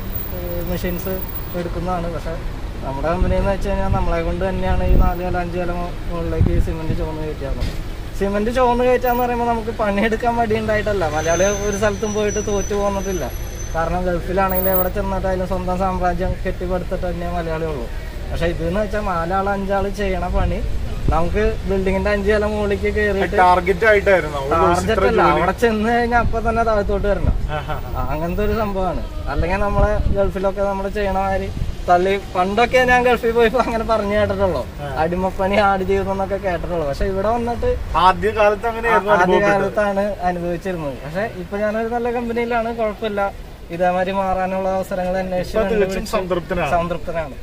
[SPEAKER 2] മെഷീൻസ് എടുക്കുന്നതാണ് പക്ഷെ നമ്മുടെ കമ്പനി എന്ന് വെച്ച് കഴിഞ്ഞാൽ നമ്മളെ കൊണ്ട് തന്നെയാണ് ഈ നാല് കാലം അഞ്ച് കാലം മുകളിലേക്ക് സിമെന്റ് ചുവന്ന് കയറ്റിയാകുന്നത് സിമെന്റ് ചുവന്ന് കയറ്റാന്ന് പറയുമ്പോൾ നമുക്ക് പണിയെടുക്കാൻ മടി ഉണ്ടായിട്ടല്ല മലയാളി ഒരു സ്ഥലത്തും പോയിട്ട് തോറ്റു പോകുന്നതില്ല കാരണം ഗൾഫിലാണെങ്കിൽ എവിടെ ചെന്നിട്ടായാലും സ്വന്തം സാമ്രാജ്യം കെട്ടിപ്പടുത്തിട്ട് തന്നെ മലയാളി ഉള്ളൂ പക്ഷെ ഇതെന്ന് വെച്ചാൽ നാലാൾ അഞ്ചാൾ ചെയ്യണ പണി നമുക്ക് ബിൽഡിങ്ങിന്റെ അഞ്ച് കാലം മുകളിലേക്ക് കയറിയിട്ട്
[SPEAKER 1] ടാർഗറ്റ് ആയിട്ടായിരുന്നു ഒരു ദിവസം ഇത്ര
[SPEAKER 2] ടാർജറ്റ് അല്ല
[SPEAKER 1] ജോലി
[SPEAKER 2] അവിടെ ചെന്ന് കഴിഞ്ഞാൽ അപ്പൊ തന്നെ താഴത്തോട്ട് വരണം
[SPEAKER 1] ആഹാ.
[SPEAKER 2] ആ, അങ്ങനത്തെ ഒരു സംഭവമാണ് അല്ലെങ്കിൽ നമ്മളെ ഗൾഫിലൊക്കെ നമ്മൾ ചെയ്യണ മാതിരി തള്ളി പണ്ടൊക്കെ ഞാൻ ഗൾഫിൽ പോയപ്പോ അങ്ങനെ പറഞ്ഞു കേട്ടിട്ടുള്ളൂ അടിമപ്പണി ആട് ജീവിതം എന്നൊക്കെ കേട്ടിട്ടുള്ളൂ പക്ഷെ ഇവിടെ വന്നിട്ട്
[SPEAKER 1] ആദ്യ കാലത്ത് അങ്ങനെയായിരുന്നു
[SPEAKER 2] ആദ്യ
[SPEAKER 1] അനുഭവപ്പെട്ടത്
[SPEAKER 2] കാലത്താണ് അനുഭവിച്ചിരുന്നത് പക്ഷെ ഇപ്പൊ ഞാനൊരു നല്ല കമ്പനിയിലാണ് കുഴപ്പമില്ല ഇതേമാതിരി മാറാനുള്ള അവസരങ്ങൾ
[SPEAKER 1] ഇപ്പൊ
[SPEAKER 2] അന്വേഷിച്ച്
[SPEAKER 1] തീർച്ചയായും
[SPEAKER 2] കണ്ടുപിടിച്ച്
[SPEAKER 1] സംതൃപ്തനാണ്
[SPEAKER 2] സംതൃപ്തനാണ്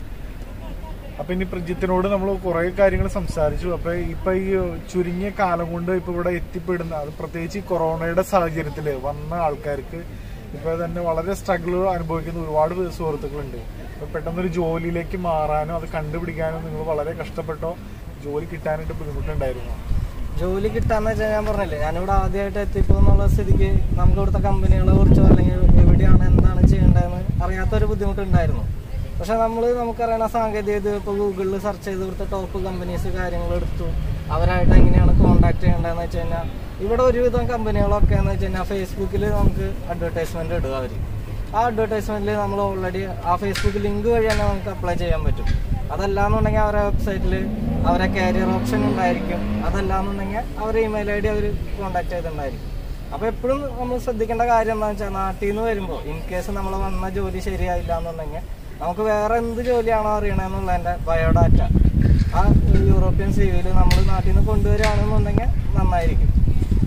[SPEAKER 1] അപ്പൊ ഇനി പ്രജിത്തിനോട് നമ്മൾ കുറെ കാര്യങ്ങൾ സംസാരിച്ചു അപ്പൊ ഇപ്പൊ ഈ ചുരുങ്ങിയ കാലം കൊണ്ട് ഇപ്പൊ ഇവിടെ എത്തിപ്പെടുന്ന അത് പ്രത്യേകിച്ച് ഈ കൊറോണയുടെ സാഹചര്യത്തില് വന്ന ആൾക്കാർക്ക് ഇപ്പൊ തന്നെ വളരെ സ്ട്രഗിൾ അനുഭവിക്കുന്ന ഒരുപാട് പേര് സുഹൃത്തുക്കളുണ്ട് അപ്പൊ പെട്ടെന്നൊരു ജോലിയിലേക്ക് മാറാനോ അത് കണ്ടുപിടിക്കാനോ നിങ്ങൾ വളരെ കഷ്ടപ്പെട്ടോ ജോലി കിട്ടാനായിട്ട് ബുദ്ധിമുട്ടുണ്ടായിരുന്നു
[SPEAKER 2] ജോലി കിട്ടാന്ന് വെച്ചാൽ ഞാൻ പറഞ്ഞില്ലേ ഞാനിവിടെ ആദ്യമായിട്ട് എത്തിപ്പോന്നുള്ള സ്ഥിതിക്ക് നമുക്ക് ഇവിടുത്തെ കമ്പനികളെ കുറിച്ചോ അല്ലെങ്കിൽ എവിടെയാണ് എന്താണ് ചെയ്യേണ്ടതെന്ന് അറിയാത്തൊരു ബുദ്ധിമുട്ടുണ്ടായിരുന്നു പക്ഷെ നമ്മൾ നമുക്കറിയണ സാങ്കേതിക വിദ്യ ഇപ്പോൾ ഗൂഗിളിൽ സെർച്ച് ചെയ്ത് ഇവിടുത്തെ ടോപ്പ് കമ്പനീസ് കാര്യങ്ങൾ എടുത്തു അവരായിട്ട് എങ്ങനെയാണ് കോൺടാക്ട് ചെയ്യേണ്ടതെന്ന് വെച്ച് കഴിഞ്ഞാൽ ഇവിടെ ഒരുവിധം കമ്പനികളൊക്കെ എന്ന് വെച്ച് കഴിഞ്ഞാൽ ഫേസ്ബുക്കിൽ നമുക്ക് അഡ്വർടൈസ്മെന്റ് ഇടുക അവർ ആ അഡ്വർടൈസ്മെന്റിൽ നമ്മൾ ഓൾറെഡി ആ ഫേസ്ബുക്ക് ലിങ്ക് വഴി തന്നെ നമുക്ക് അപ്ലൈ ചെയ്യാൻ പറ്റും അതല്ലാന്നുണ്ടെങ്കിൽ അവരുടെ വെബ്സൈറ്റിൽ അവരെ കാരിയർ ഓപ്ഷൻ ഉണ്ടായിരിക്കും അതല്ലാന്നുണ്ടെങ്കിൽ അവരുടെ ഇമെയിൽ ഐ ഡി അവർ കോൺടാക്ട് ചെയ്തിട്ടുണ്ടായിരിക്കും അപ്പോൾ എപ്പോഴും നമ്മൾ ശ്രദ്ധിക്കേണ്ട കാര്യം എന്താണെന്ന് വെച്ചാൽ നാട്ടിൽ നിന്ന് വരുമ്പോൾ ഇൻ കേസ് നമ്മൾ വന്ന ജോലി ശരിയായില്ല എന്നുണ്ടെങ്കിൽ നമുക്ക് വേറെ എന്ത് ജോലിയാണോ അറിയണമെന്നുള്ളതിൻ്റെ ബയോഡാറ്റ ആ യൂറോപ്യൻ സി വിയിൽ നമ്മൾ നാട്ടിൽ നിന്ന് കൊണ്ടുവരികയാണെന്നുണ്ടെങ്കിൽ നന്നായിരിക്കും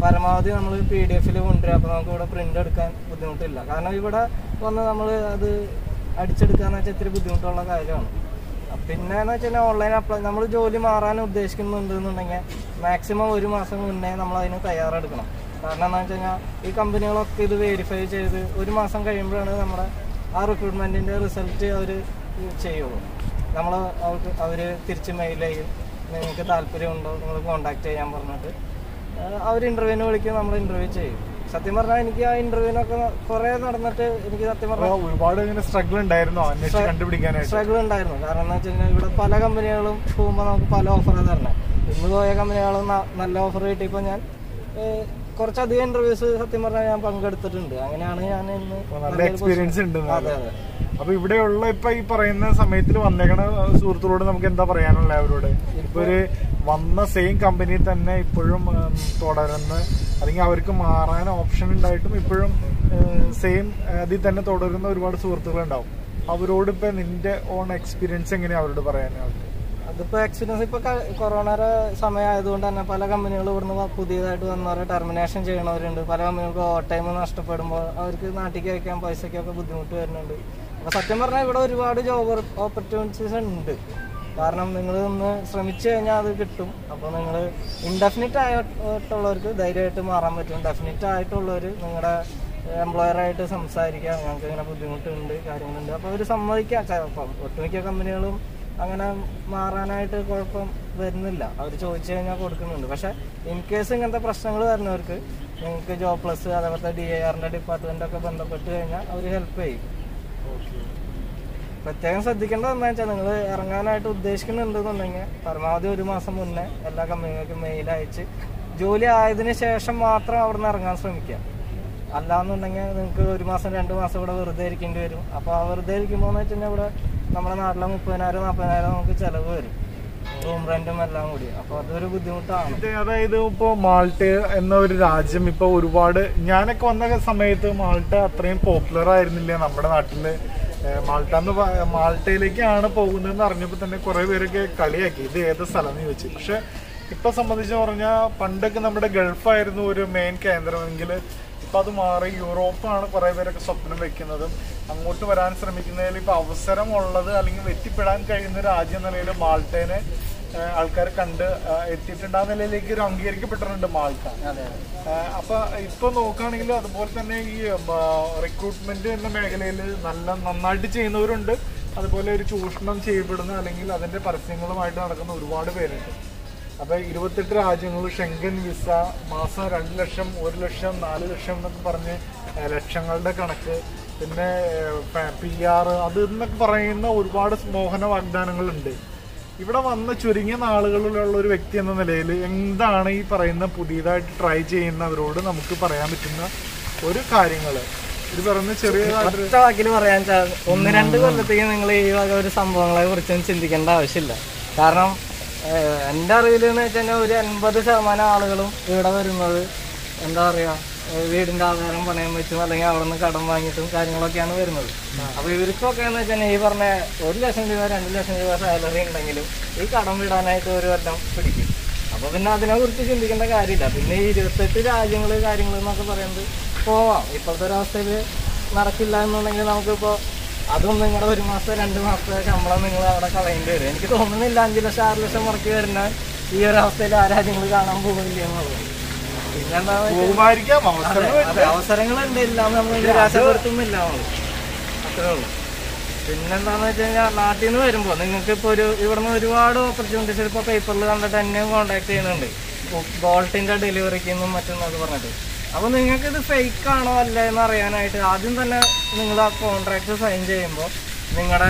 [SPEAKER 2] പരമാവധി നമ്മൾ പി ഡി എഫിൽ കൊണ്ടുവരിക അപ്പോൾ നമുക്ക് ഇവിടെ പ്രിന്റ് എടുക്കാൻ ബുദ്ധിമുട്ടില്ല കാരണം ഇവിടെ വന്ന് നമ്മൾ അത് അടിച്ചെടുക്കാന്ന് വെച്ചാൽ ഇത്തിരി ബുദ്ധിമുട്ടുള്ള കാര്യമാണ് പിന്നെ എന്ന് വെച്ചാൽ ഓൺലൈൻ അപ്ലൈ നമ്മൾ ജോലി മാറാൻ ഉദ്ദേശിക്കുന്നുണ്ട് എന്നുണ്ടെങ്കിൽ മാക്സിമം ഒരു മാസം മുന്നേ നമ്മൾ അതിന് തയ്യാറെടുക്കണം കാരണം എന്താ വെച്ച് കഴിഞ്ഞാൽ ഈ കമ്പനികളൊക്കെ ഇത് വെരിഫൈ ചെയ്ത് ഒരു മാസം കഴിയുമ്പോഴാണ് നമ്മുടെ ആ റിക്രൂട്ട്മെൻറ്റിൻ്റെ റിസൾട്ട് അവർ ചെയ്യുള്ളൂ നമ്മൾ അവർക്ക് അവർ തിരിച്ച് മെയിൽ ചെയ്യും നിങ്ങൾക്ക് താല്പര്യമുണ്ടോ നിങ്ങൾ കോൺടാക്ട് ചെയ്യാൻ പറഞ്ഞിട്ട് അവർ ഇൻ്റർവ്യൂവിന് വിളിക്കും നമ്മൾ ഇൻ്റർവ്യൂ ചെയ്യും സത്യം പറഞ്ഞാൽ എനിക്ക് ആ ഇൻ്റർവ്യൂവിനൊക്കെ കുറേ നടന്നിട്ട് എനിക്ക് സത്യം
[SPEAKER 1] അപ്പൊ
[SPEAKER 2] പറഞ്ഞാൽ
[SPEAKER 1] ഒരുപാട് ഇങ്ങനെ സ്ട്രഗിൾ ഉണ്ടായിരുന്നോ അന്വേഷിച്ച് കണ്ടുപിടിക്കാനായിട്ട്
[SPEAKER 2] സ്ട്രഗിൾ ഉണ്ടായിരുന്നു കാരണം എന്ന് വെച്ച് കഴിഞ്ഞാൽ ഇവിടെ പല കമ്പനികളും പോകുമ്പോൾ നമുക്ക് പല ഓഫറാണ് തരണേ ഇന്ന് പോയ കമ്പനികളും ന- നല്ല ഓഫർ കിട്ടിയപ്പോൾ ഞാൻ ഏഹ്, കുറച്ചധികം ഇന്റർവ്യൂസ് സത്യം പറഞ്ഞാൽ ഞാൻ പങ്കെടുത്തിട്ടുണ്ട് അങ്ങനെയാണ് ഞാൻ ഇന്ന്
[SPEAKER 1] അപ്പൊ നല്ല
[SPEAKER 2] നല്ലൊരു
[SPEAKER 1] എക്സ്പീരിയൻസ് ഉണ്ട്
[SPEAKER 2] position- അതെ അതെ
[SPEAKER 1] അപ്പൊ ഇവിടെയുള്ള ഇപ്പൊ ഈ പറയുന്ന സമയത്തിൽ വന്നേക്കണ സുഹൃത്തുക്കളോട് നമുക്ക് എന്താ പറയാനുള്ള അവരോട് ഇപ്പൊ ഒരു വന്ന സെയിം കമ്പനിയിൽ തന്നെ ഇപ്പോഴും ഉം, തുടരുന്ന അല്ലെങ്കിൽ അവർക്ക് മാറാൻ ഓപ്ഷൻ ഉണ്ടായിട്ടും ഇപ്പോഴും സെയിം അതിൽ തന്നെ തുടരുന്ന ഒരുപാട് സുഹൃത്തുക്കൾ ഉണ്ടാവും അവരോട് ഇപ്പൊ നിന്റെ ഓൺ എക്സ്പീരിയൻസ് എങ്ങനെയാ അവരോട് പറയാനായിട്ട്
[SPEAKER 2] അതിപ്പോ എക്സ്പീരിയൻസ് ഇപ്പൊ ക- കൊറോണയുടെ സമയമായതുകൊണ്ട് തന്നെ പല കമ്പനികളും ഇവിടുന്ന് വ- പുതിയതായിട്ട് വന്നവരെ ടെർമിനേഷൻ ചെയ്യണവരുണ്ട് പല കമ്പനികൾക്ക് ഓവർ ടൈം നഷ്ടപ്പെടുമ്പോൾ അവർക്ക് നാട്ടിലേക്ക് അയക്കാൻ പൈസയ്ക്കൊക്കെ ബുദ്ധിമുട്ട് വരുന്നുണ്ട് അപ്പൊ സത്യം പറഞ്ഞാൽ ഇവിടെ ഒരുപാട് ജോബ് ഓപ്പർച്യൂണിറ്റീസ് ഉണ്ട് കാരണം നിങ്ങൾ ഒന്ന് ശ്രമിച്ചു കഴിഞ്ഞാൽ അത് കിട്ടും അപ്പോൾ നിങ്ങൾ ഇൻഡെഫിനിറ്റ് ആയിട്ടുള്ളവർക്ക് ധൈര്യമായിട്ട് മാറാൻ പറ്റും ഡെഫിനിറ്റ് ആയിട്ടുള്ളവർ നിങ്ങളുടെ എംപ്ലോയറായിട്ട് സംസാരിക്കുക ഞങ്ങൾക്ക് ഇങ്ങനെ ബുദ്ധിമുട്ടുണ്ട് കാര്യങ്ങളുണ്ട് അപ്പോൾ അവർ സമ്മതിക്കുക ച- ഇപ്പം ഒട്ടുമിക്ക കമ്പനികളും അങ്ങനെ മാറാനായിട്ട് കുഴപ്പം വരുന്നില്ല അവർ ചോദിച്ചു കഴിഞ്ഞാൽ കൊടുക്കുന്നുണ്ട് പക്ഷെ ഇൻ കേസ് ഇങ്ങനത്തെ പ്രശ്നങ്ങൾ വരുന്നവർക്ക് നിങ്ങൾക്ക് ജോബ് പ്ലസ് അതേപോലത്തെ ഡി ഐ ആറിൻ്റെ ഡിപ്പാർട്ട്മെൻ്റൊക്കെ ബന്ധപ്പെട്ട് കഴിഞ്ഞാൽ അവർ ഹെൽപ്പ് ചെയ്യും പ്രത്യേകം ശ്രദ്ധിക്കേണ്ടത് എന്താ വെച്ചാൽ നിങ്ങൾ ഇറങ്ങാനായിട്ട് ഉദ്ദേശിക്കുന്നുണ്ടെന്നുണ്ടെങ്കിൽ പരമാവധി ഒരു മാസം മുന്നേ എല്ലാ കമ്പനികൾക്കും മെയിൽ അയച്ച് ജോലി ആയതിനു ശേഷം മാത്രം അവിടെ നിന്ന് ഇറങ്ങാൻ ശ്രമിക്കുക അല്ലാന്നുണ്ടെങ്കിൽ നിങ്ങൾക്ക് ഒരു മാസം രണ്ട് മാസം ഇവിടെ വെറുതെ ഇരിക്കേണ്ടി വരും അപ്പോൾ ആ വെറുതെ ഇരിക്കുമ്പോൾ എന്ന് വെച്ച് കഴിഞ്ഞാൽ ഇവിടെ നമ്മുടെ നാട്ടിലെ മുപ്പതിനായിരം നാൽപ്പതിനായിരം നമുക്ക് ചിലവ് വരും റൂം റെന്റും എല്ലാം കൂടി അപ്പോൾ അതൊരു ബുദ്ധിമുട്ടാണ്
[SPEAKER 1] ഇത് അതായത് ഇപ്പോ മാൾട്ട എന്ന ഒരു രാജ്യം ഇപ്പൊ ഒരുപാട് ഞാനൊക്കെ വന്ന സമയത്ത് മാൾട്ട അത്രയും പോപ്പുലർ ആയിരുന്നില്ല നമ്മുടെ നാട്ടില് ഏഹ് മാൾട്ട എന്ന് പ- മാൾട്ടയിലേക്കാണ് പോകുന്നതെന്ന് അറിഞ്ഞപ്പോൾ തന്നെ കുറെ പേരൊക്കെ കളിയാക്കി ഇത് ഏത് സ്ഥലം എന്ന് ചോദിച്ചു പക്ഷെ ഇപ്പൊ സംബന്ധിച്ച് പറഞ്ഞാൽ പണ്ടൊക്കെ നമ്മുടെ ഗൾഫായിരുന്നു ഒരു മെയിൻ കേന്ദ്രമെങ്കിൽ ഇപ്പൊ അത് മാറി യൂറോപ്പാണ് കുറെ പേരൊക്കെ സ്വപ്നം വെക്കുന്നതും അങ്ങോട്ട് വരാൻ ശ്രമിക്കുന്നതിൽ ഇപ്പൊ അവസരമുള്ളത് അല്ലെങ്കിൽ എത്തിപ്പെടാൻ കഴിയുന്ന രാജ്യം എന്ന നിലയിൽ മാൾട്ടേനെ ആൾക്കാർ കണ്ട് ആ, എത്തിയിട്ടുണ്ട് ആ നിലയിലേക്ക് ഒരു അംഗീകരിക്കപ്പെട്ടിട്ടുണ്ട് മാൾട്ട
[SPEAKER 2] അതെ
[SPEAKER 1] ആ, അപ്പൊ ഇപ്പൊ നോക്കുകയാണെങ്കിൽ അതുപോലെ തന്നെ ഈ റിക്രൂട്ട്മെന്റ് എന്ന മേഖലയിൽ നല്ല നന്നായിട്ട് ചെയ്യുന്നവരുണ്ട് അതുപോലെ ഒരു ചൂഷണം ചെയ്യപ്പെടുന്ന അല്ലെങ്കിൽ അതിന്റെ പരസ്യങ്ങളുമായിട്ട് നടക്കുന്ന ഒരുപാട് പേരുണ്ട് അപ്പൊ ഇരുപത്തെട്ട് രാജ്യങ്ങൾ ഷെങ്കൻ വിസ മാസം രണ്ട് ലക്ഷം ഒരു ലക്ഷം നാല് ലക്ഷം എന്നൊക്കെ പറഞ്ഞ് ആ, ലക്ഷങ്ങളുടെ കണക്ക് പിന്നെ പി ആർ അത് എന്നൊക്കെ പറയുന്ന ഒരുപാട് മോഹന വാഗ്ദാനങ്ങളുണ്ട് ഇവിടെ വന്ന ചുരുങ്ങിയ നാളുകളിലുള്ള ഒരു വ്യക്തി എന്ന നിലയിൽ എന്താണ് ഈ പറയുന്ന പുതിയതായിട്ട് ട്രൈ ചെയ്യുന്നവരോട് നമുക്ക് പറയാൻ പറ്റുന്ന ഒരു കാര്യങ്ങൾ ഇത് പറയുന്ന ചെറിയതായിട്ട്
[SPEAKER 2] ഒറ്റ വാക്കിൽ പറയാൻ വെച്ചാൽ ഒന്ന് രണ്ട് കൊല്ലത്തേക്ക് നിങ്ങൾ ഈ വക ഒരു സംഭവങ്ങളെ കുറിച്ചൊന്നും ചിന്തിക്കേണ്ട ആവശ്യമില്ല കാരണം ഏഹ്, എൻ്റെ അറിവിൽ എന്ന് വെച്ച് കഴിഞ്ഞാൽ ഒരു എൺപത് ശതമാനം ആളുകളും ഇവിടെ വരുന്നത് എന്താ പറയുക ഏഹ്, വീടിൻ്റെ ആധാരം പണയം വെച്ചും അല്ലെങ്കിൽ അവിടെ നിന്ന് കടം വാങ്ങിയിട്ടും കാര്യങ്ങളൊക്കെയാണ് വരുന്നത് അപ്പോൾ ഇവർക്കൊക്കെ എന്ന് വെച്ചാൽ ഈ പറഞ്ഞ ഒരു ലക്ഷം രൂപ രണ്ട് ലക്ഷം രൂപ സാലറി ഉണ്ടെങ്കിലും ഈ കടം വിടാനായിട്ട് ഒരു കൊല്ലം പിടിക്കും അപ്പൊ പിന്നെ അതിനെ കുറിച്ച് ചിന്തിക്കേണ്ട കാര്യമില്ല പിന്നെ ഈ ഇരുപത്തെട്ട് രാജ്യങ്ങള് കാര്യങ്ങൾ എന്നൊക്കെ പറയുന്നത് പോവാം ഇപ്പോഴത്തെ ഒരവസ്ഥയിൽ നടക്കില്ല എന്നുണ്ടെങ്കിൽ നമുക്കിപ്പോ അതും നിങ്ങളുടെ ഒരു മാസം രണ്ട് മാസത്തെ ശമ്പളം നിങ്ങൾ അവിടെ കളയേണ്ടി വരും എനിക്ക് തോന്നുന്നില്ല അഞ്ച് ലക്ഷം ആറ് ലക്ഷം മുറക്കി വരുന്ന ഈ ഒരു അവസ്ഥയിൽ ആ രാജ്യങ്ങൾ കാണാൻ പോകുന്നില്ല എന്നുള്ളത് പിന്നെന്താ
[SPEAKER 1] പോകുമായിരിക്കാം അവസരം
[SPEAKER 2] അതെ അവസരങ്ങളുണ്ട് ഇല്ലാന്ന് നമ്മൾ നിരാശപ്പെടുത്തുന്നില്ല നമ്മള് അത്രേ ഉള്ളൂ പിന്നെന്താന്ന് വെച്ച് കഴിഞ്ഞാൽ നാട്ടിൽ നിന്ന് വരുമ്പോൾ നിങ്ങൾക്ക് ഇപ്പോൾ ഒരു ഇവിടുന്ന് ഒരുപാട് ഓപ്പർച്യൂണിറ്റീസ് ഇപ്പോൾ പേപ്പറിൽ കണ്ടിട്ട് എന്നെയും കോൺടാക്ട് ചെയ്യുന്നുണ്ട് ബോൾട്ടിന്റെ ഡെലിവറിക്ക് നിന്നും മറ്റൊന്നൊക്കെ പറഞ്ഞിട്ട് അപ്പോൾ നിങ്ങൾക്ക് ഇത് ഫേക്ക് ആണോ അല്ല എന്ന് അറിയാനായിട്ട് ആദ്യം തന്നെ നിങ്ങൾ ആ കോൺട്രാക്ട് സൈൻ ചെയ്യുമ്പോൾ നിങ്ങളുടെ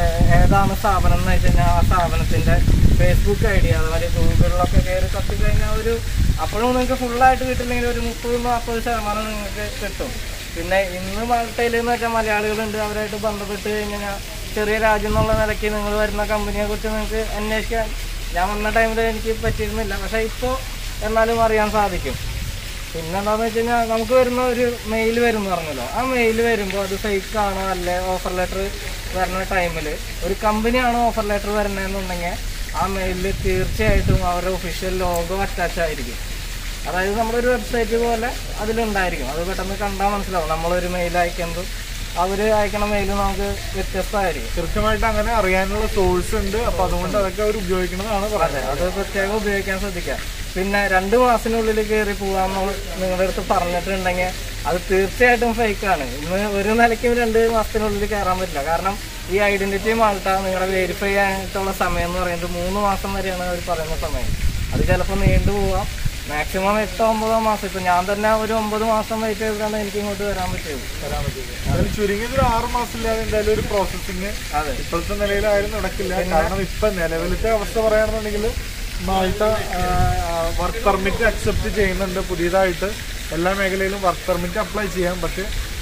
[SPEAKER 2] ഏതാണ് സ്ഥാപനം എന്ന് വെച്ച് കഴിഞ്ഞാൽ ആ സ്ഥാപനത്തിന്റെ ഫേസ്ബുക്ക് ഐ ഡി അതുപോലെ ഗൂഗിളിലൊക്കെ കയറി തപ്പി കഴിഞ്ഞാൽ ഒരു അപ്പോഴും നിങ്ങൾക്ക് ഫുള്ളായിട്ട് കിട്ടില്ലെങ്കിൽ ഒരു മുപ്പത് നാൽപ്പത് ശതമാനം നിങ്ങൾക്ക് കിട്ടും പിന്നെ ഇന്ന് മാൾട്ടയിൽ എന്ന് വെച്ചാൽ മലയാളികളുണ്ട് അവരായിട്ട് ബന്ധപ്പെട്ട് കഴിഞ്ഞാൽ ചെറിയ രാജ്യം എന്നുള്ള നിലയ്ക്ക് നിങ്ങൾ വരുന്ന കമ്പനിയെ കുറിച്ച് നിങ്ങൾക്ക് അന്വേഷിക്കാൻ ഞാൻ വന്ന ടൈമിൽ എനിക്ക് പറ്റിയിരുന്നില്ല പക്ഷേ ഇപ്പോൾ എന്നാലും അറിയാൻ സാധിക്കും പിന്നെന്താന്ന് വെച്ച് കഴിഞ്ഞാൽ നമുക്ക് വരുന്ന ഒരു മെയിൽ വരും എന്ന് പറഞ്ഞല്ലോ ആ മെയിൽ വരുമ്പോൾ അത് ഫേക്ക് ആണോ അല്ലെ ഓഫർ ലെറ്റർ വരുന്ന ടൈമിൽ ഒരു കമ്പനിയാണോ ഓഫർ ലെറ്റർ വരുന്നതെന്നുണ്ടെങ്കിൽ ആ മെയിലിൽ തീർച്ചയായിട്ടും അവരുടെ ഒഫീഷ്യൽ ലോഗോ അറ്റാച്ച് ആയിരിക്കും അതായത് നമ്മുടെ ഒരു വെബ്സൈറ്റ് പോലെ അതിലുണ്ടായിരിക്കും അത് പെട്ടെന്ന് കണ്ടാൽ മനസ്സിലാവും നമ്മളൊരു മെയിൽ അയക്കുന്നതും അവർ അയക്കണ മെയിൽ നമുക്ക് വ്യത്യസ്തമായിരിക്കും
[SPEAKER 1] കൃത്യമായിട്ട് അങ്ങനെ അറിയാനുള്ള സോഴ്സ് ഉണ്ട് അപ്പൊ അതുകൊണ്ട് അതൊക്കെ അവർ ഉപയോഗിക്കുന്നതാണ്
[SPEAKER 2] അതെ
[SPEAKER 1] പറയുന്നത്
[SPEAKER 2] അത് പ്രത്യേകം ഉപയോഗിക്കാൻ ശ്രദ്ധിക്കാം പിന്നെ രണ്ട് മാസത്തിനുള്ളിൽ കയറി പോകാമെന്ന് നിങ്ങളുടെ അടുത്ത് പറഞ്ഞിട്ടുണ്ടെങ്കിൽ അത് തീർച്ചയായിട്ടും ഫേക്കാണ് ഇന്ന് ഒരു നിലയ്ക്കും രണ്ട് മാസത്തിനുള്ളിൽ കയറാൻ പറ്റില്ല കാരണം ഈ ഐഡന്റിറ്റി മാൾട്ട നിങ്ങളെ വെരിഫൈ ആയിട്ടുള്ള സമയം എന്ന് പറയുന്നത് മൂന്ന് മാസം വരെയാണ് അവർ പറയുന്ന സമയം അത് ചിലപ്പോൾ നീണ്ടു പോവാം മാക്സിമം എട്ടോ ഒമ്പതോ മാസം ഇപ്പൊ ഞാൻ തന്നെ ഒരു ഒമ്പത് മാസം വെയിറ്റ് ചെയ്തിട്ടാണ് എനിക്ക് ഇങ്ങോട്ട് വരാൻ പറ്റിയത്
[SPEAKER 1] വരാൻ പറ്റില്ല എന്തായാലും ചുരുങ്ങിയത് ഒരു ആറ് മാസം ഇല്ലാതെ എന്തായാലും ഒരു പ്രോസസ്സിങ്
[SPEAKER 2] അതെ
[SPEAKER 1] ഇപ്പോഴത്തെ നിലയിലായാലും നടക്കില്ല കാരണം ഇപ്പൊ നിലവിലത്തെ അവസ്ഥ പറയുകയാണെന്നുണ്ടെങ്കിൽ മാൾട്ട വർക്ക് പെർമിറ്റ് അക്സെപ്റ്റ് ചെയ്യുന്നുണ്ട് പുതിയതായിട്ട് എല്ലാ മേഖലയിലും വർക്ക് പെർമിറ്റ് അപ്ലൈ ചെയ്യാം പക്ഷെ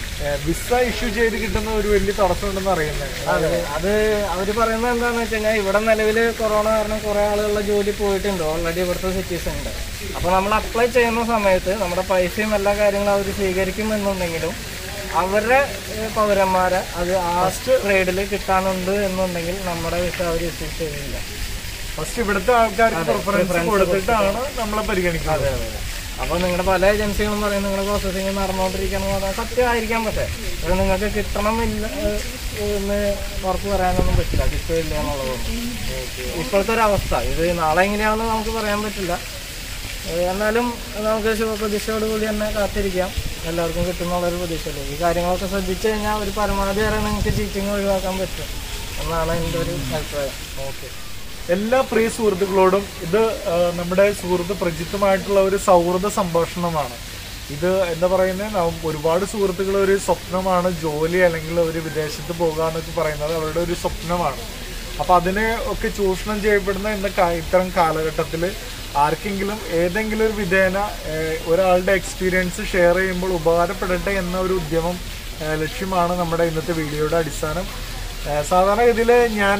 [SPEAKER 1] വിസ ഇഷ്യൂ ചെയ്ത് കിട്ടുന്ന ഒരു വലിയ തടസ്സമുണ്ടെന്ന് അറിയുന്നത്
[SPEAKER 2] അതെ അത് അവർ പറയുന്നത് എന്താണെന്ന് വെച്ച് കഴിഞ്ഞാൽ ഇവിടെ നിലവിൽ കൊറോണ കാരണം കുറേ ആളുകളുടെ ജോലി പോയിട്ടുണ്ട് ഓൾറെഡി ഇവിടുത്തെ സിറ്റീസ് ഉണ്ട് അപ്പോൾ നമ്മൾ അപ്ലൈ ചെയ്യുന്ന സമയത്ത് നമ്മുടെ പൈസയും എല്ലാ കാര്യങ്ങളും അവർ സ്വീകരിക്കും എന്നുണ്ടെങ്കിലും അവരുടെ ഏഹ്, പൗരന്മാരെ അത് ആ ട്രേഡിൽ കിട്ടാനുണ്ട് എന്നുണ്ടെങ്കിൽ നമ്മുടെ വിസ അവർ ഇഷ്യൂ ചെയ്യുന്നില്ല
[SPEAKER 1] ഫസ്റ്റ് ഇവിടുത്തെ ആൾക്കാർക്ക് പ്രിഫറൻസ് കൊടുത്തിട്ടാണ് നമ്മളെ പരിഗണിക്കുന്നത്
[SPEAKER 2] അപ്പോൾ നിങ്ങളുടെ പല ഏജൻസികളും പറയും നിങ്ങളുടെ പ്രോസസ്സിങ് നടന്നുകൊണ്ടിരിക്കണം എന്ന് പറഞ്ഞാൽ സത്യമായിരിക്കാൻ പറ്റേ അത് നിങ്ങൾക്ക് കിട്ടണമെന്നില്ല ഏഹ്, എന്ന് ഉറപ്പ് പറയാനൊന്നും പറ്റില്ല കിട്ടില്ല എന്നുള്ളതൊന്നും ഇപ്പോഴത്തെ ഒരു അവസ്ഥ ഇത് നാളെ എങ്ങനെയാണെന്ന് നമുക്ക് പറയാൻ പറ്റില്ല ഏഹ്, എന്നാലും നമുക്ക് ശുഭപ്രതീക്ഷയോട് കൂടി തന്നെ കാത്തിരിക്കാം എല്ലാവർക്കും കിട്ടുന്നുള്ളൊരു പ്രതീക്ഷയുള്ളൂ ഈ കാര്യങ്ങളൊക്കെ ശ്രദ്ധിച്ചു കഴിഞ്ഞാൽ ഒരു പരമാവധി വരെ നിങ്ങൾക്ക് ചീറ്റിങ് ഒഴിവാക്കാൻ പറ്റും എന്നാണ് എൻ്റെ ഒരു അഭിപ്രായം
[SPEAKER 1] ഓക്കെ എല്ലാ പ്രിയ സുഹൃത്തുക്കളോടും ഇത് ആ, നമ്മുടെ സുഹൃത്ത് പ്രജിത്തുമായിട്ടുള്ള ഒരു സൗഹൃദ സംഭാഷണമാണ് ഇത് എന്താ പറയുന്നത് ഒരുപാട് സുഹൃത്തുക്കൾ ഒരു സ്വപ്നമാണ് ജോലി അല്ലെങ്കിൽ ഒരു വിദേശത്ത് പോകുക എന്നൊക്കെ പറയുന്നത് അവരുടെ ഒരു സ്വപ്നമാണ് അപ്പൊ അതിനെ ഒക്കെ ചൂഷണം ചെയ്യപ്പെടുന്ന ഇന്ന് കാ- ഇത്തരം കാലഘട്ടത്തിൽ ആർക്കെങ്കിലും ഏതെങ്കിലും ഒരു വിധേന ഏഹ്, ഒരാളുടെ എക്സ്പീരിയൻസ് ഷെയർ ചെയ്യുമ്പോൾ ഉപകാരപ്പെടട്ടെ എന്ന ഒരു ഉദ്യമം ഏഹ്, ലക്ഷ്യമാണ് നമ്മുടെ ഇന്നത്തെ വീഡിയോയുടെ അടിസ്ഥാനം ഏഹ് സാധാരണഗതിയിൽ ഞാൻ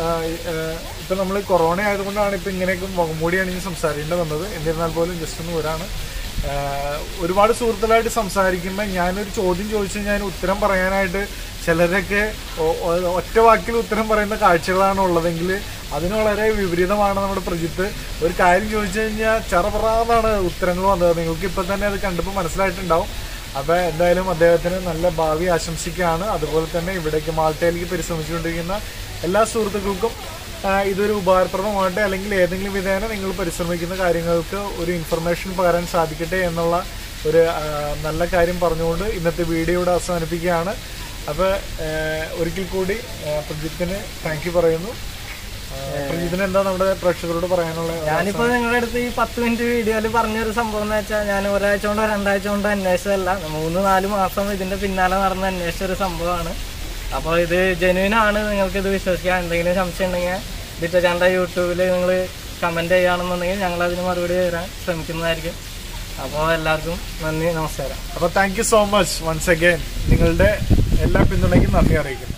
[SPEAKER 1] ഇപ്പം നമ്മൾ കൊറോണ ആയതുകൊണ്ടാണ് ഇപ്പം ഇങ്ങനെയൊക്കെ മുഖംമൂടി അണിഞ്ഞ് സംസാരിക്കേണ്ടി വന്നത് എന്നിരുന്നാൽ പോലും ജസ്റ്റ് ഒന്ന് വരാണ് ഏഹ് ഒരുപാട് സുഹൃത്തുക്കളായിട്ട് സംസാരിക്കുമ്പോൾ ഞാനൊരു ചോദ്യം ചോദിച്ചു ഞാൻ ഉത്തരം പറയാനായിട്ട് ചിലരൊക്കെ ഒ- ഒ- ഒറ്റ വാക്കിൽ ഉത്തരം പറയുന്ന കാഴ്ചകളാണ് ഉള്ളതെങ്കിൽ അതിന് വളരെ വിപരീതമാണ് നമ്മുടെ പ്രജിത്ത് ഒരു കാര്യം ചോദിച്ചു കഴിഞ്ഞാൽ ചെറപറാന്നാണ് ഉത്തരങ്ങൾ വന്നത് നിങ്ങൾക്ക് ഇപ്പം തന്നെ അത് കണ്ടപ്പോൾ മനസ്സിലായിട്ടുണ്ടാവും അപ്പൊ എന്തായാലും അദ്ദേഹത്തിന് നല്ല ഭാവി ആശംസിക്കുകയാണ് അതുപോലെ തന്നെ ഇവിടേക്ക് മാൾട്ടയിലേക്ക് പരിശ്രമിച്ചുകൊണ്ടിരിക്കുന്ന എല്ലാ സുഹൃത്തുക്കൾക്കും ആ, ഇതൊരു ഉപകാരപ്രദമാകട്ടെ അല്ലെങ്കിൽ ഏതെങ്കിലും വിധേന നിങ്ങൾ പരിശ്രമിക്കുന്ന കാര്യങ്ങൾക്ക് ഒരു ഇൻഫർമേഷൻ പകരാൻ സാധിക്കട്ടെ എന്നുള്ള ഒരു ആ, നല്ല കാര്യം പറഞ്ഞുകൊണ്ട് ഇന്നത്തെ വീഡിയോ ഇവിടെ അവസാനിപ്പിക്കുകയാണ് അപ്പോൾ ഒരിക്കൽ കൂടി ആ, പ്രജിത്തിന് താങ്ക് യു പറയുന്നു ആ, പ്രജിത്തിന് എന്താ നമ്മുടെ പ്രേക്ഷകരോട് പറയാനുള്ള
[SPEAKER 2] ഞാനിപ്പോ നിങ്ങളുടെ അടുത്ത് ഈ പത്ത് മിനിറ്റ് വീഡിയോയിൽ പറഞ്ഞൊരു സംഭവം എന്ന് വെച്ചാൽ ഞാൻ ഒരാഴ്ച കൊണ്ടോ രണ്ടാഴ്ച കൊണ്ടോ അന്വേഷിച്ചതല്ല മൂന്ന് നാല് മാസം ഇതിന്റെ പിന്നാലെ നടന്ന് അന്വേഷിച്ച ഒരു സംഭവമാണ് അപ്പോൾ ഇത് ജെന്യൂൻ ആണ് നിങ്ങൾക്ക് ഇത് വിശ്വസിക്കാൻ എന്തെങ്കിലും സംശയം ഉണ്ടെങ്കിൽ ഡിറ്റചാണ്ട യൂട്യൂബിൽ നിങ്ങൾ കമന്റ് ചെയ്യുകയാണെന്നുണ്ടെങ്കിൽ ഞങ്ങൾ അതിന് മറുപടി തരാൻ ശ്രമിക്കുന്നതായിരിക്കും അപ്പോൾ എല്ലാവർക്കും നന്ദി നമസ്കാരം
[SPEAKER 1] അപ്പോൾ thank you so much once again നിങ്ങളുടെ എല്ലാ പിന്തുണയ്ക്കും നന്ദി അറിയിക്കുന്നു